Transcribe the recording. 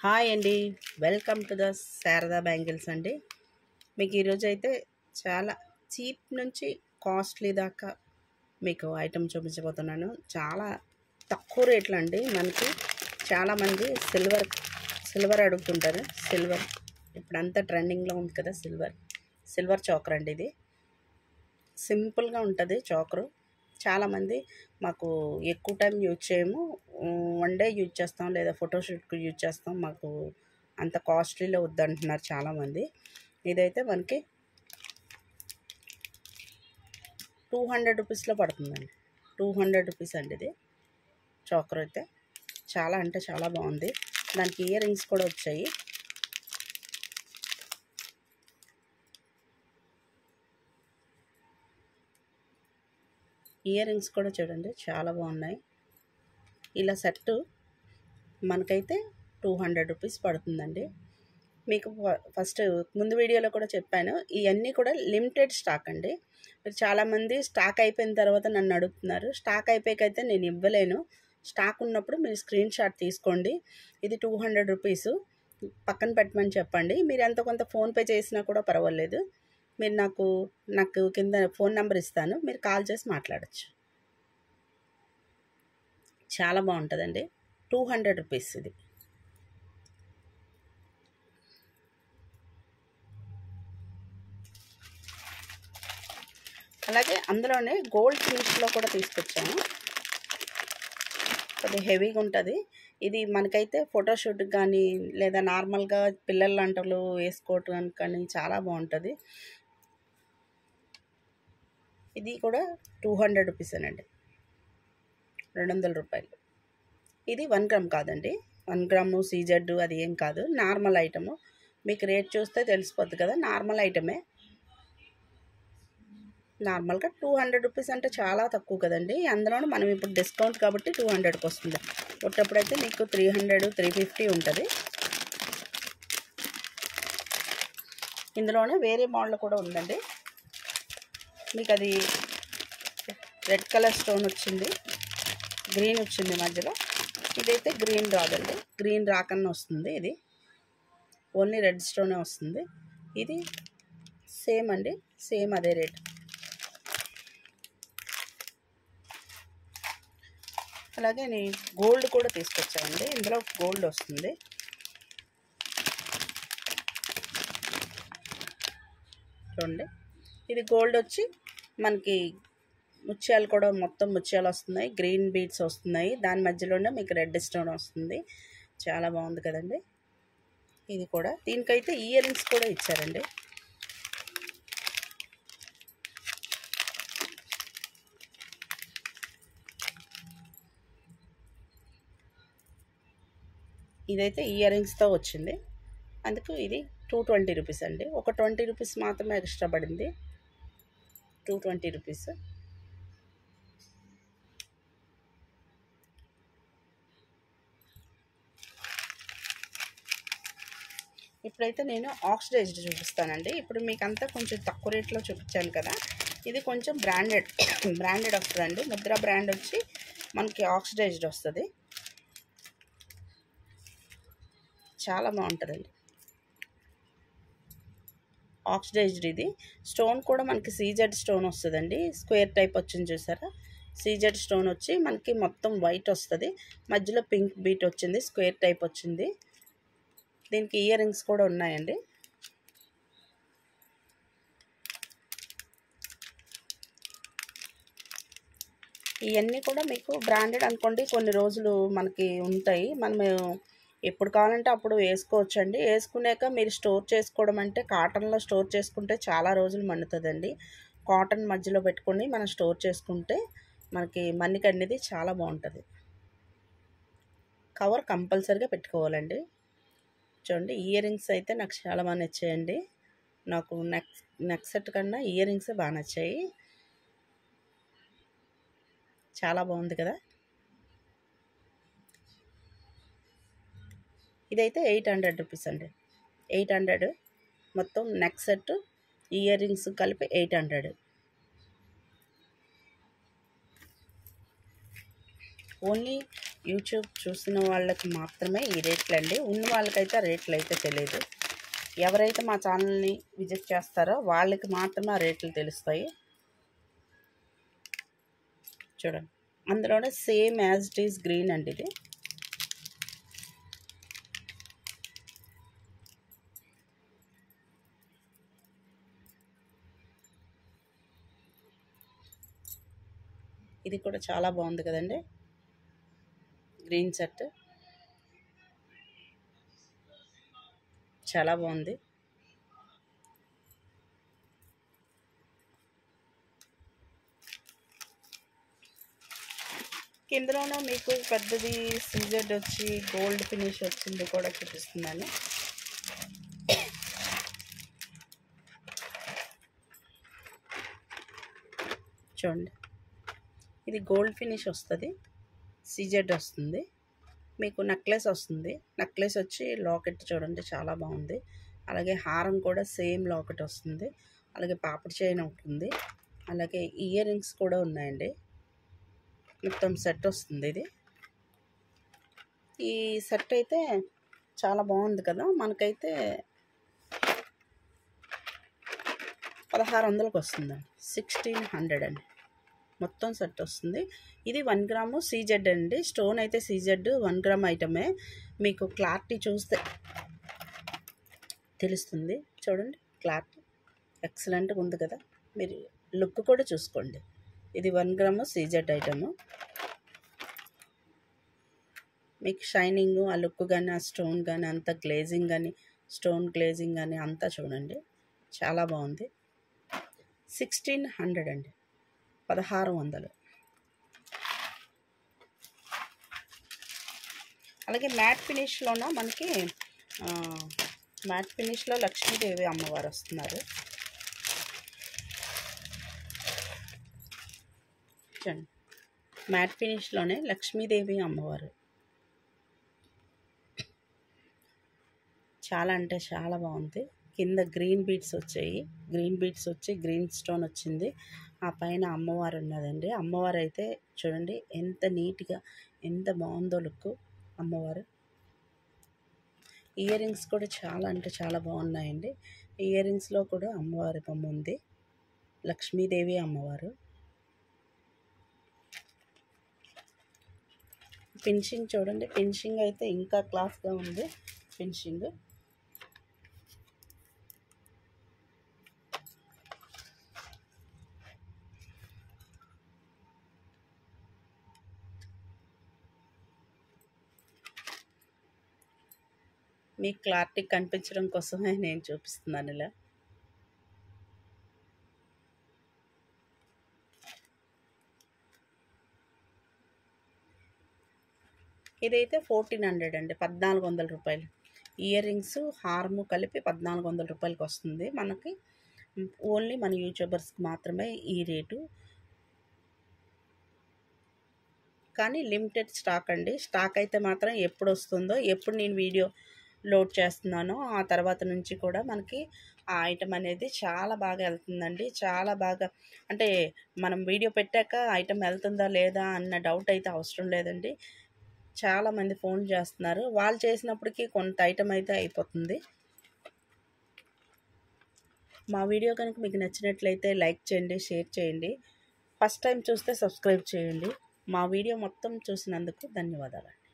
hi అండి welcome to the Sharada bangles అండి మీకు ఈరోజు అయితే చాలా చీప్ నుంచి కాస్ట్లీ దాకా మీకు ఐటమ్ చూపించబోతున్నాను చాలా తక్కువ రేట్లు అండి మనకి చాలామంది సిల్వర్ సిల్వర్ అడుగుతుంటారు సిల్వర్ ఇప్పుడంతా ట్రెండింగ్లో ఉంది కదా సిల్వర్ సిల్వర్ చోకర్ అండి ఇది సింపుల్గా ఉంటుంది చోకరు చాలామంది మాకు ఎక్కువ టైం యూజ్ చేయము వన్ డే యూజ్ చేస్తాం లేదా ఫోటోషూట్కి యూజ్ చేస్తాం మాకు అంత కాస్ట్లీలో వద్దంటున్నారు చాలామంది ఇదైతే మనకి టూ హండ్రెడ్ రూపీస్లో పడుతుందండి టూ హండ్రెడ్ రూపీస్ అండి ఇది చోకర్ అయితే చాలా అంటే చాలా బాగుంది దానికి ఇయర్ రింగ్స్ కూడా వచ్చాయి ఇయర్ రింగ్స్ కూడా చూడండి చాలా బాగున్నాయి ఇలా సెట్ మనకైతే టూ హండ్రెడ్ రూపీస్ పడుతుందండి మీకు ఫస్ట్ ముందు వీడియోలో కూడా చెప్పాను ఇవన్నీ కూడా లిమిటెడ్ స్టాక్ అండి మీరు చాలామంది స్టాక్ అయిపోయిన తర్వాత నన్ను అడుగుతున్నారు స్టాక్ అయిపోయాకైతే నేను ఇవ్వలేను స్టాక్ ఉన్నప్పుడు మీరు స్క్రీన్ షాట్ తీసుకోండి ఇది టూ హండ్రెడ్ రూపీస్ పక్కన పెట్టమని చెప్పండి మీరు ఎంత కొంత ఫోన్పే చేసినా కూడా పర్వాలేదు మీరు నాకు నాకు కింద ఫోన్ నెంబర్ ఇస్తాను మీరు కాల్ చేసి మాట్లాడచ్చు చాలా బాగుంటుందండి టూ హండ్రెడ్ రూపీస్ ఇది అలాగే అందులోనే గోల్డ్ ఫినిష్లో కూడా తీసుకొచ్చాను కొద్దిగా హెవీగా ఉంటుంది ఇది మనకైతే ఫోటోషూట్కి కానీ లేదా నార్మల్గా పిల్లల లాంటలు వేసుకోవటానికి కానీ చాలా బాగుంటుంది ఇది కూడా టూ హండ్రెడ్ రూపీస్ అండి రెండు వందల రూపాయలు ఇది వన్ గ్రామ్ కాదండి వన్ గ్రాము సీజెడ్ అది ఏం కాదు నార్మల్ ఐటము మీకు రేట్ చూస్తే తెలిసిపోద్ది కదా నార్మల్ ఐటమే నార్మల్గా టూ హండ్రెడ్ రూపీస్ అంటే చాలా తక్కువ కదండి అందులోనూ మనం ఇప్పుడు డిస్కౌంట్ కాబట్టి టూ హండ్రెడ్కి వస్తుంది పుట్టప్పుడైతే మీకు త్రీ హండ్రెడ్ త్రీ ఫిఫ్టీ ఉంటుంది ఇందులోనే వేరే మోడల్ కూడా ఉందండి మీకు అది రెడ్ కలర్ స్టోన్ వచ్చింది గ్రీన్ వచ్చింది మధ్యలో ఇదైతే గ్రీన్ రాదండి గ్రీన్ రాకన్నా వస్తుంది ఇది ఓన్లీ రెడ్ స్టోనే వస్తుంది ఇది సేమ్ అండి సేమ్ అదే రేట్ అలాగే నేను గోల్డ్ కూడా తీసుకొచ్చానండి ఇందులో గోల్డ్ వస్తుంది చూడండి ఇది గోల్డ్ వచ్చి మనకి ముత్యాలు కూడా మొత్తం ముత్యాలు వస్తున్నాయి గ్రీన్ బీడ్స్ వస్తున్నాయి దాని మధ్యలోనే మీకు రెడ్ స్టోన్ వస్తుంది చాలా బాగుంది కదండి ఇది కూడా దీనికైతే ఇయర్ రింగ్స్ కూడా ఇచ్చారండి ఇదైతే ఇయర్ రింగ్స్తో వచ్చింది అందుకు ఇది టూ ట్వంటీ రూపీస్ అండి ఒక ట్వంటీ రూపీస్ మాత్రమే ఎక్స్ట్రా పడింది టూ ట్వంటీ రూపీస్ ఇప్పుడైతే నేను ఆక్సిడైజ్డ్ చూపిస్తానండి ఇప్పుడు మీకు అంతా కొంచెం తక్కువ రేట్లో చూపించాను కదా ఇది కొంచెం బ్రాండెడ్ బ్రాండెడ్ వస్తుందండి ముద్ర బ్రాండ్ వచ్చి మనకి ఆక్సిడైజ్డ్ వస్తుంది చాలా బాగుంటుందండి ఆక్సిడైజ్డ్ ఇది స్టోన్ కూడా మనకి సీజెడ్ స్టోన్ వస్తుందండి స్క్వేర్ టైప్ వచ్చింది చూసారా సీజెడ్ స్టోన్ వచ్చి మనకి మొత్తం వైట్ వస్తుంది మధ్యలో పింక్ బీట్ వచ్చింది స్క్వేర్ టైప్ వచ్చింది దీనికి ఇయర్ రింగ్స్ కూడా ఉన్నాయండి ఇవన్నీ కూడా మీకు బ్రాండెడ్ అనుకోండి కొన్ని రోజులు మనకి ఉంటాయి మనం ఎప్పుడు కావాలంటే అప్పుడు వేసుకోవచ్చు అండి వేసుకున్నాక మీరు స్టోర్ చేసుకోవడం అంటే కాటన్లో స్టోర్ చేసుకుంటే చాలా రోజులు మండుతుందండి కాటన్ మధ్యలో పెట్టుకొని మనం స్టోర్ చేసుకుంటే మనకి మన్నిక అనేది చాలా బాగుంటుంది కవర్ కంపల్సరీగా పెట్టుకోవాలండి చూడండి ఇయర్ రింగ్స్ అయితే నాకు చాలా బాగా నచ్చాయండి నాకు నెక్ నెక్ సెట్ కన్నా ఇయర్ రింగ్సే బాగా నచ్చాయి చాలా బాగుంది కదా ఇదైతే ఎయిట్ హండ్రెడ్ రూపీస్ అండి ఎయిట్ హండ్రెడ్ మొత్తం నెక్ సెట్ ఇయర్ రింగ్స్ కలిపి ఎయిట్ హండ్రెడ్ ఓన్లీ యూట్యూబ్ చూసిన వాళ్ళకి మాత్రమే ఈ రేట్లు అండి ఉన్న వాళ్ళకైతే ఆ రేట్లు అయితే తెలియదు ఎవరైతే మా ఛానల్ని విజిట్ చేస్తారో వాళ్ళకి మాత్రమే ఆ రేట్లు తెలుస్తాయి చూడండి అందులోనే same as it is green అండి ఇది ఇది కూడా చాలా బాగుంది కదండి గ్రీన్ షర్ట్ చాలా బాగుంది కిందలోనూ మీకు పెద్దది సీజెడ్ వచ్చి గోల్డ్ ఫినిష్ వచ్చింది కూడా చూపిస్తున్నాను చూడండి ఇది గోల్డ్ ఫినిష్ వస్తుంది సీజెడ్ వస్తుంది మీకు నెక్లెస్ వస్తుంది నెక్లెస్ వచ్చి లాకెట్ చూడండి చాలా బాగుంది అలాగే హారం కూడా సేమ్ లాకెట్ వస్తుంది అలాగే పాపడి చైన్ ఉంటుంది అలాగే ఇయర్ రింగ్స్ కూడా ఉన్నాయండి మొత్తం సెట్ వస్తుంది ఇది ఈ సెట్ అయితే చాలా బాగుంది కదా మనకైతే పదహారు వందలకు వస్తుందండి సిక్స్టీన్ హండ్రెడ్ అండి మొత్తం సెట్ వస్తుంది ఇది వన్ గ్రాము సీజెడ్ అండి స్టోన్ అయితే సీజెడ్ వన్ గ్రామ్ ఐటమే మీకు క్లారిటీ చూస్తే తెలుస్తుంది చూడండి క్లారిటీ ఎక్సలెంట్గా ఉంది కదా మీరు లుక్ కూడా చూసుకోండి ఇది వన్ గ్రాము సీజెడ్ ఐటము మీకు షైనింగ్ ఆ లుక్ కానీ ఆ స్టోన్ కానీ అంత గ్లేజింగ్ కానీ స్టోన్ గ్లేజింగ్ కానీ అంతా చూడండి చాలా బాగుంది సిక్స్టీన్ హండ్రెడ్ అండి పదహారు వందలు అలాగే మ్యాట్ ఫినిష్లోన మనకి ఆ, మ్యాట్ ఫినిష్లో లక్ష్మీదేవి అమ్మవారు వస్తున్నారు చూడండి మ్యాట్ ఫినిష్లోనే లక్ష్మీదేవి అమ్మవారు చాలా అంటే చాలా బాగుంది కింద గ్రీన్ బీడ్స్ వచ్చాయి గ్రీన్ బీడ్స్ వచ్చి గ్రీన్ స్టోన్ వచ్చింది ఆ పైన అమ్మవారు ఉన్నదండి అమ్మవారు అయితే చూడండి ఎంత నీట్గా ఎంత బాగుందో లుక్ అమ్మవారు ఇయర్ రింగ్స్ కూడా చాలా అంటే చాలా బాగున్నాయండి ఇయర్ రింగ్స్లో కూడా అమ్మవారి బొమ్మ ఉంది లక్ష్మీదేవి అమ్మవారు ఫినిషింగ్ చూడండి ఫినిషింగ్ అయితే ఇంకా క్లాస్గా ఉంది ఫినిషింగ్ మీకు క్లారిటీ కనిపించడం కోసమే నేను చూపిస్తున్నాను ఇలా ఇదైతే ఫోర్టీన్ హండ్రెడ్ అండి పద్నాలుగు వందల రూపాయలు ఇయర్ రింగ్స్ హార్ము కలిపి పద్నాలుగు వందల రూపాయలకి వస్తుంది మనకి ఓన్లీ మన యూట్యూబర్స్కి మాత్రమే ఈ రేటు కానీ లిమిటెడ్ స్టాక్ అండి స్టాక్ అయితే మాత్రం ఎప్పుడు వస్తుందో ఎప్పుడు నేను వీడియో లోడ్ చేస్తున్నానో ఆ తర్వాత నుంచి కూడా మనకి ఆ ఐటమ్ అనేది చాలా బాగా వెళ్తుందండి చాలా బాగా అంటే మనం వీడియో పెట్టాక ఐటమ్ వెళ్తుందా లేదా అన్న డౌట్ అయితే అవసరం లేదండి చాలామంది ఫోన్ చేస్తున్నారు వాళ్ళు చేసినప్పటికీ కొంత ఐటమ్ అయితే అయిపోతుంది మా వీడియో కనుక మీకు నచ్చినట్లయితే లైక్ చేయండి షేర్ చేయండి ఫస్ట్ టైం చూస్తే సబ్స్క్రైబ్ చేయండి మా వీడియో మొత్తం చూసినందుకు ధన్యవాదాలు